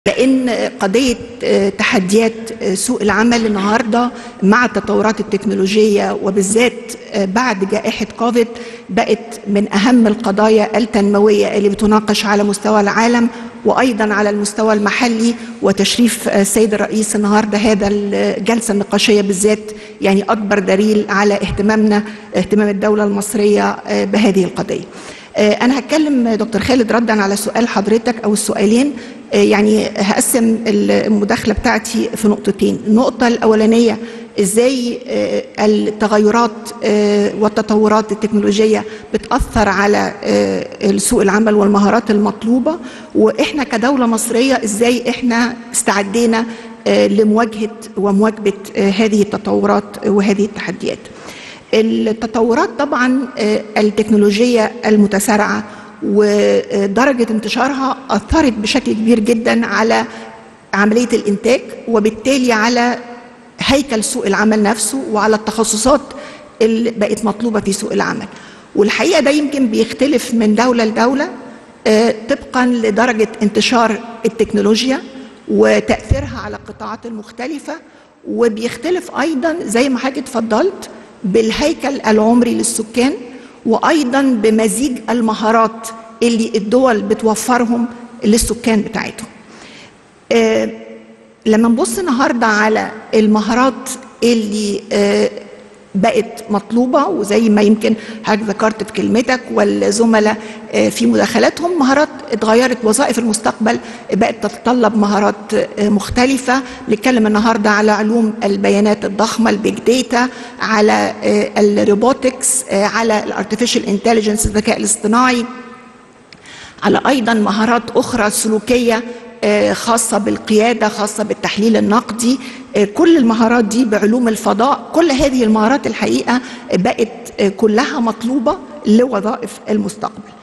لان قضيه تحديات سوق العمل النهارده مع التطورات التكنولوجيه وبالذات بعد جائحه كوفيد بقت من اهم القضايا التنمويه اللي بتناقش على مستوى العالم وايضا على المستوى المحلي وتشريف السيد الرئيس النهارده هذا الجلسه النقاشيه بالذات يعني اكبر دليل على اهتمامنا اهتمام الدوله المصريه بهذه القضيه. انا هتكلم دكتور خالد ردا على سؤال حضرتك او السؤالين يعني هقسم المداخله بتاعتي في نقطتين النقطه الاولانيه ازاي التغيرات والتطورات التكنولوجيه بتاثر على سوق العمل والمهارات المطلوبه واحنا كدوله مصريه ازاي احنا استعدينا لمواجهه ومواكبه هذه التطورات وهذه التحديات التطورات طبعا التكنولوجيه المتسارعه ودرجه انتشارها اثرت بشكل كبير جدا على عمليه الانتاج وبالتالي على هيكل سوق العمل نفسه وعلى التخصصات اللي بقت مطلوبه في سوق العمل والحقيقه ده يمكن بيختلف من دوله لدوله طبقا لدرجه انتشار التكنولوجيا وتاثيرها على القطاعات المختلفه وبيختلف ايضا زي ما حضرتك اتفضلت بالهيكل العمري للسكان وايضا بمزيج المهارات اللي الدول بتوفرهم للسكان بتاعتهم. آه لما نبص النهارده على المهارات اللي آه بقت مطلوبه وزي ما يمكن حضرتك ذكرت في كلمتك والزملاء آه في مداخلاتهم مهارات اتغيرت وظائف المستقبل بقت تتطلب مهارات مختلفه نتكلم النهارده على علوم البيانات الضخمه البيج داتا على الروبوتكس على الارتفيشال انتليجنس الذكاء الاصطناعي على ايضا مهارات اخرى سلوكيه خاصه بالقياده خاصه بالتحليل النقدي كل المهارات دي بعلوم الفضاء كل هذه المهارات الحقيقه بقت كلها مطلوبه لوظائف المستقبل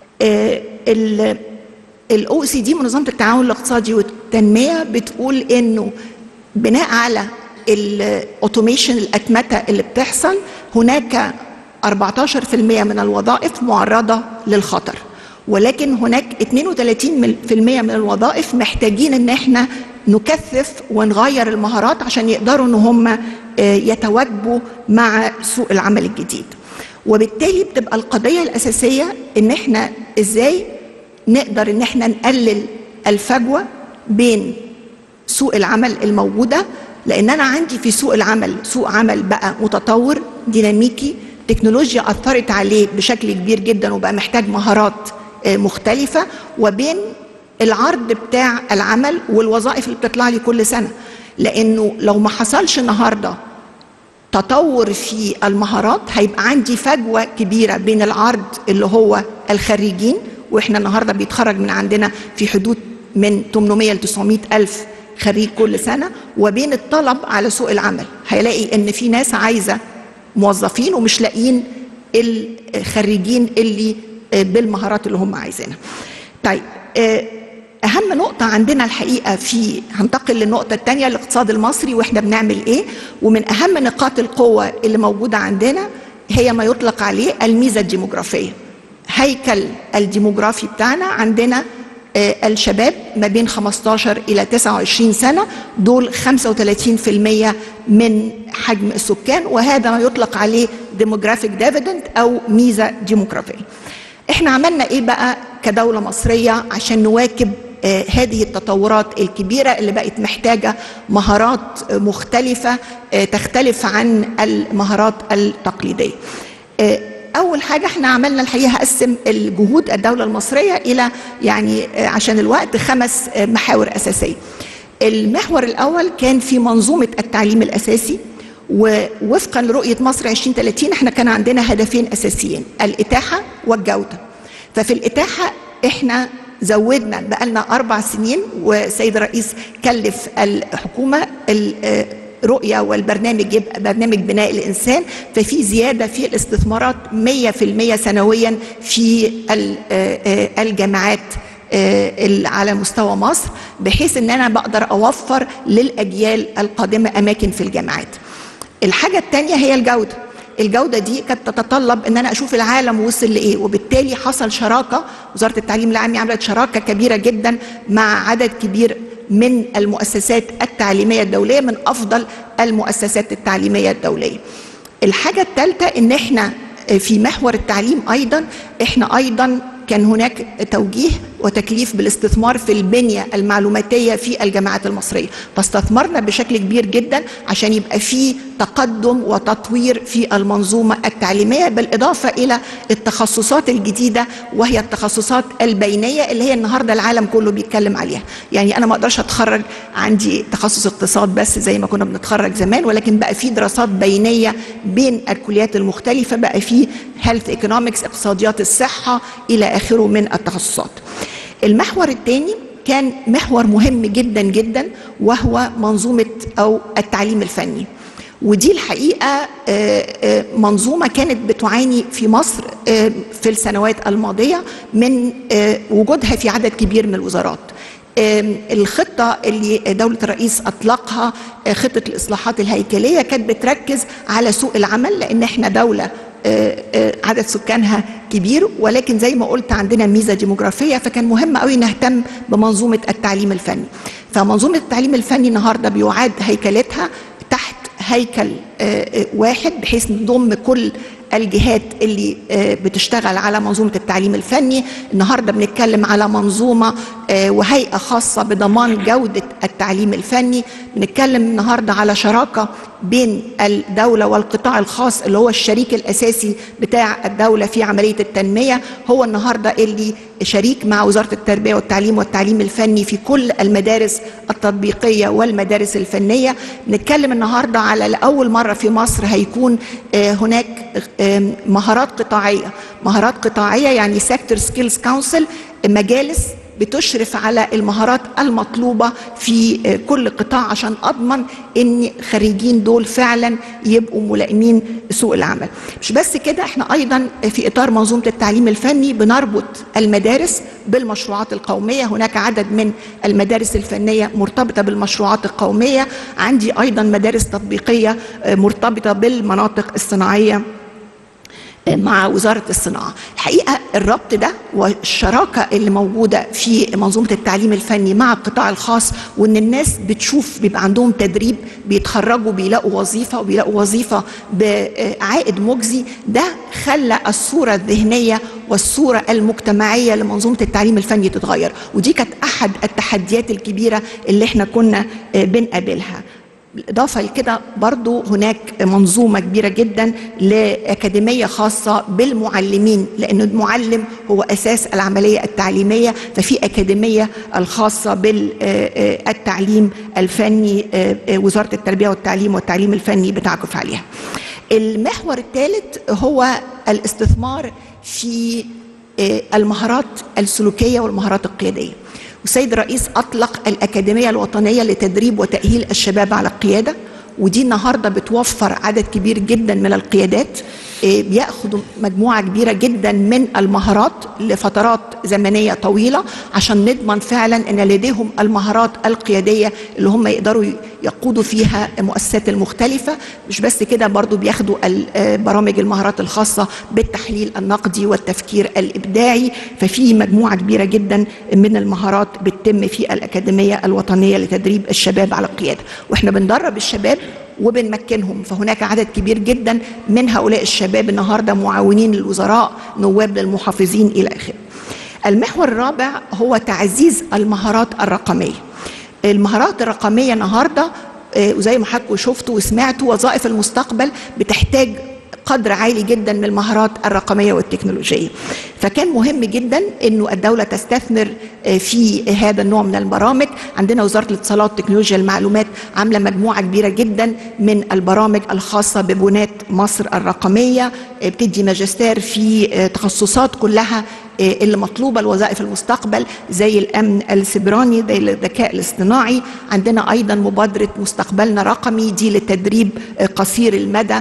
الاو سي دي منظمه التعاون الاقتصادي والتنميه بتقول انه بناء على الاوتوميشن الاتمته اللي بتحصل هناك 14% من الوظائف معرضه للخطر ولكن هناك 32% من الوظائف محتاجين ان احنا نكثف ونغير المهارات عشان يقدروا ان هم يتواجبوا مع سوق العمل الجديد وبالتالي بتبقى القضيه الاساسيه ان احنا ازاي نقدر ان احنا نقلل الفجوه بين سوق العمل الموجوده لان انا عندي في سوق العمل سوق عمل بقى متطور ديناميكي تكنولوجيا اثرت عليه بشكل كبير جدا وبقى محتاج مهارات مختلفه وبين العرض بتاع العمل والوظائف اللي بتطلع لي كل سنه لانه لو ما حصلش النهارده تطور في المهارات هيبقى عندي فجوه كبيره بين العرض اللي هو الخريجين واحنا النهارده بيتخرج من عندنا في حدود من 800 ل 900 الف خريج كل سنه وبين الطلب على سوق العمل هيلاقي ان في ناس عايزه موظفين ومش لاقيين الخريجين اللي بالمهارات اللي هم عايزينها. طيب اهم نقطه عندنا الحقيقه في هنتقل للنقطه الثانيه الاقتصاد المصري واحنا بنعمل ايه ومن اهم نقاط القوه اللي موجوده عندنا هي ما يطلق عليه الميزه الديموغرافيه. هيكل الديموغرافي بتاعنا عندنا الشباب ما بين 15 الى 29 سنه دول 35% من حجم السكان وهذا ما يطلق عليه ديموغرافيك ديفيدند او ميزه ديموغرافيه. احنا عملنا ايه بقى كدوله مصريه عشان نواكب آه هذه التطورات الكبيره اللي بقت محتاجه مهارات مختلفه آه تختلف عن المهارات التقليديه. آه اول حاجه احنا عملنا الحقيقه هقسم الجهود الدوله المصريه الى يعني عشان الوقت خمس محاور اساسيه. المحور الاول كان في منظومه التعليم الاساسي ووفقا لرؤيه مصر 2030 احنا كان عندنا هدفين اساسيين الاتاحه والجوده. ففي الاتاحه احنا زودنا بقالنا اربع سنين والسيد الرئيس كلف الحكومه الرؤيه والبرنامج يبقى برنامج بناء الانسان ففي زياده في الاستثمارات 100% سنويا في الجامعات على مستوى مصر بحيث ان انا بقدر اوفر للاجيال القادمه اماكن في الجامعات. الحاجه الثانيه هي الجوده. الجوده دي كانت تتطلب ان انا اشوف العالم وصل لايه وبالتالي حصل شراكه وزاره التعليم العام عملت شراكه كبيره جدا مع عدد كبير من المؤسسات التعليميه الدوليه من افضل المؤسسات التعليميه الدوليه. الحاجه الثالثه ان احنا في محور التعليم ايضا احنا ايضا كان هناك توجيه وتكليف بالاستثمار في البنية المعلوماتية في الجامعات المصرية فاستثمرنا بشكل كبير جدا عشان يبقى في تقدم وتطوير في المنظومة التعليمية بالإضافة إلى التخصصات الجديدة وهي التخصصات البينية اللي هي النهاردة العالم كله بيتكلم عليها يعني أنا ما أقدرش أتخرج عندي تخصص اقتصاد بس زي ما كنا بنتخرج زمان ولكن بقى في دراسات بينية بين الكليات المختلفة بقى في هيلث ايكونومكس اقتصاديات الصحة إلى آخره من التخصصات المحور الثاني كان محور مهم جدا جدا وهو منظومة أو التعليم الفني ودي الحقيقة منظومة كانت بتعاني في مصر في السنوات الماضية من وجودها في عدد كبير من الوزارات الخطة اللي دولة الرئيس أطلقها خطة الإصلاحات الهيكلية كانت بتركز على سوق العمل لأن احنا دولة عدد سكانها كبير ولكن زي ما قلت عندنا ميزه ديموغرافيه فكان مهم قوي نهتم بمنظومه التعليم الفني فمنظومه التعليم الفني النهارده بيعاد هيكلتها تحت هيكل واحد بحيث نضم كل الجهات اللي بتشتغل على منظومة التعليم الفني النهاردة بنتكلم على منظومة وهيئة خاصة بضمان جودة التعليم الفني بنتكلم النهاردة على شراكة بين الدولة والقطاع الخاص اللي هو الشريك الأساسي بتاع الدولة في عملية التنمية هو النهاردة اللي شريك مع وزارة التربية والتعليم والتعليم الفني في كل المدارس التطبيقية والمدارس الفنية نتكلم النهاردة على لأول مرة في مصر هيكون هناك مهارات قطاعية مهارات قطاعية يعني سيكتور سكيلز كونسل مجالس بتشرف على المهارات المطلوبة في كل قطاع عشان أضمن أن خريجين دول فعلا يبقوا ملائمين سوق العمل مش بس كده احنا أيضا في إطار منظومة التعليم الفني بنربط المدارس بالمشروعات القومية هناك عدد من المدارس الفنية مرتبطة بالمشروعات القومية عندي أيضا مدارس تطبيقية مرتبطة بالمناطق الصناعية مع وزارة الصناعة الحقيقة الربط ده والشراكة اللي موجودة في منظومة التعليم الفني مع القطاع الخاص وان الناس بتشوف بيبقى عندهم تدريب بيتخرجوا بيلاقوا وظيفة وبيلاقوا وظيفة بعائد مجزي ده خلى الصورة الذهنية والصورة المجتمعية لمنظومة التعليم الفني تتغير ودي كانت أحد التحديات الكبيرة اللي احنا كنا بنقابلها بالإضافة لكده برضو هناك منظومة كبيرة جدا لأكاديمية خاصة بالمعلمين لأن المعلم هو أساس العملية التعليمية ففي أكاديمية الخاصة بالتعليم الفني وزارة التربية والتعليم والتعليم الفني بتعكف عليها المحور الثالث هو الاستثمار في المهارات السلوكية والمهارات القيادية والسيد الرئيس أطلق الأكاديمية الوطنية لتدريب وتأهيل الشباب على القيادة ودي النهارده بتوفر عدد كبير جدا من القيادات بياخدوا مجموعه كبيره جدا من المهارات لفترات زمنيه طويله عشان نضمن فعلا ان لديهم المهارات القياديه اللي هم يقدروا يقودوا فيها المؤسسات المختلفه مش بس كده برضو بياخدوا برامج المهارات الخاصه بالتحليل النقدي والتفكير الابداعي ففي مجموعه كبيره جدا من المهارات بتتم في الاكاديميه الوطنيه لتدريب الشباب على القياده واحنا بندرب الشباب وبنمكنهم فهناك عدد كبير جدا من هؤلاء الشباب النهارده معاونين للوزراء نواب للمحافظين الى اخره المحور الرابع هو تعزيز المهارات الرقميه المهارات الرقميه النهارده وزي ما حضراتكم شفتوا وسمعتوا وظائف المستقبل بتحتاج قدر عالي جدا من المهارات الرقميه والتكنولوجيه فكان مهم جدا انه الدوله تستثمر في هذا النوع من البرامج عندنا وزاره الاتصالات وتكنولوجيا المعلومات عامله مجموعه كبيره جدا من البرامج الخاصه ببنات مصر الرقميه بتدي ماجستير في تخصصات كلها اللي مطلوبه لوظائف المستقبل زي الامن السبراني زي الذكاء الاصطناعي عندنا ايضا مبادره مستقبلنا رقمي دي للتدريب قصير المدى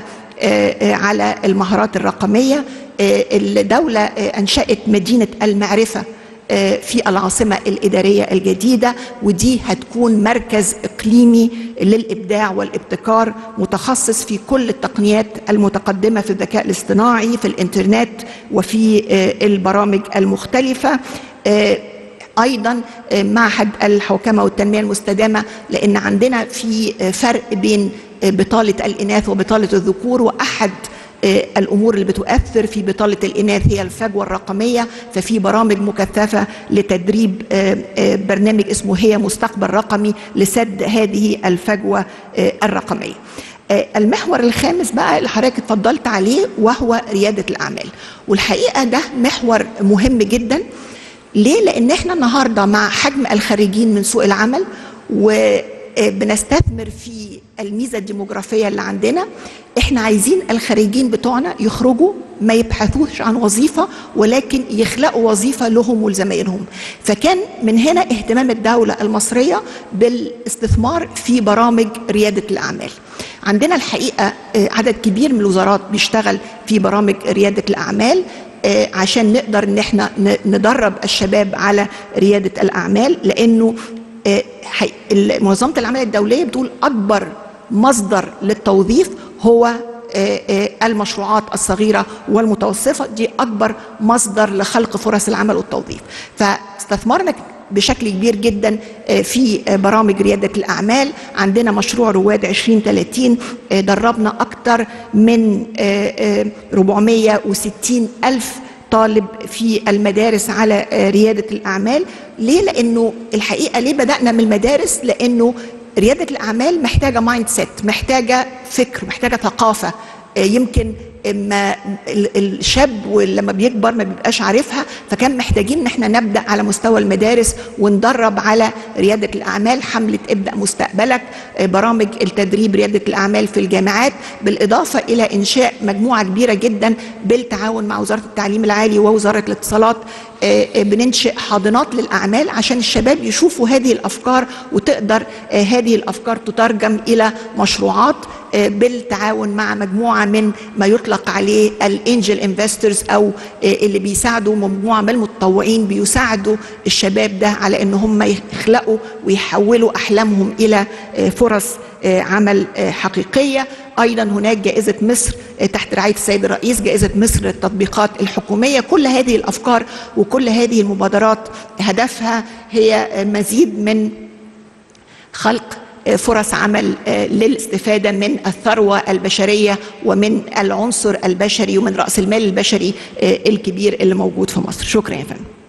على المهارات الرقمية الدولة أنشأت مدينة المعرفة في العاصمة الإدارية الجديدة ودي هتكون مركز إقليمي للإبداع والابتكار متخصص في كل التقنيات المتقدمة في الذكاء الاصطناعي في الإنترنت وفي البرامج المختلفة ايضا معهد الحوكمه والتنميه المستدامه لان عندنا في فرق بين بطاله الاناث وبطاله الذكور واحد الامور اللي بتؤثر في بطاله الاناث هي الفجوه الرقميه ففي برامج مكثفه لتدريب برنامج اسمه هي مستقبل رقمي لسد هذه الفجوه الرقميه. المحور الخامس بقى اللي حضرتك اتفضلت عليه وهو رياده الاعمال والحقيقه ده محور مهم جدا ليه؟ لان احنا النهارده مع حجم الخريجين من سوق العمل وبنستثمر في الميزه الديموغرافيه اللي عندنا احنا عايزين الخريجين بتوعنا يخرجوا ما يبحثوش عن وظيفه ولكن يخلقوا وظيفه لهم ولزمايلهم فكان من هنا اهتمام الدوله المصريه بالاستثمار في برامج رياده الاعمال عندنا الحقيقه عدد كبير من الوزارات بيشتغل في برامج رياده الاعمال عشان نقدر ان احنا ندرب الشباب على رياده الاعمال لانه منظمه الاعمال الدوليه بتقول اكبر مصدر للتوظيف هو المشروعات الصغيره والمتوسطه دي اكبر مصدر لخلق فرص العمل والتوظيف فاستثمرنا بشكل كبير جدا في برامج رياده الاعمال عندنا مشروع رواد 2030 دربنا اكثر من 460 الف طالب في المدارس على رياده الاعمال ليه لانه الحقيقه ليه بدانا من المدارس لانه رياده الاعمال محتاجه مايند سيت محتاجه فكر محتاجه ثقافه يمكن ما الشاب لما بيكبر ما بيبقاش عارفها فكان محتاجين ان احنا نبدا على مستوى المدارس وندرب على رياده الاعمال حمله ابدا مستقبلك برامج التدريب رياده الاعمال في الجامعات بالاضافه الى انشاء مجموعه كبيره جدا بالتعاون مع وزاره التعليم العالي ووزاره الاتصالات بننشئ حاضنات للاعمال عشان الشباب يشوفوا هذه الافكار وتقدر هذه الافكار تترجم الى مشروعات بالتعاون مع مجموعه من ما يطلق عليه الانجل انفسترز او اللي بيساعدوا مجموعه من المتطوعين بيساعدوا الشباب ده على ان هم يخلقوا ويحولوا احلامهم الى فرص عمل حقيقيه ايضا هناك جائزه مصر تحت رعايه السيد الرئيس جائزه مصر للتطبيقات الحكوميه كل هذه الافكار وكل هذه المبادرات هدفها هي مزيد من خلق فرص عمل للاستفاده من الثروه البشريه ومن العنصر البشري ومن راس المال البشري الكبير اللي موجود في مصر شكرا يا فندم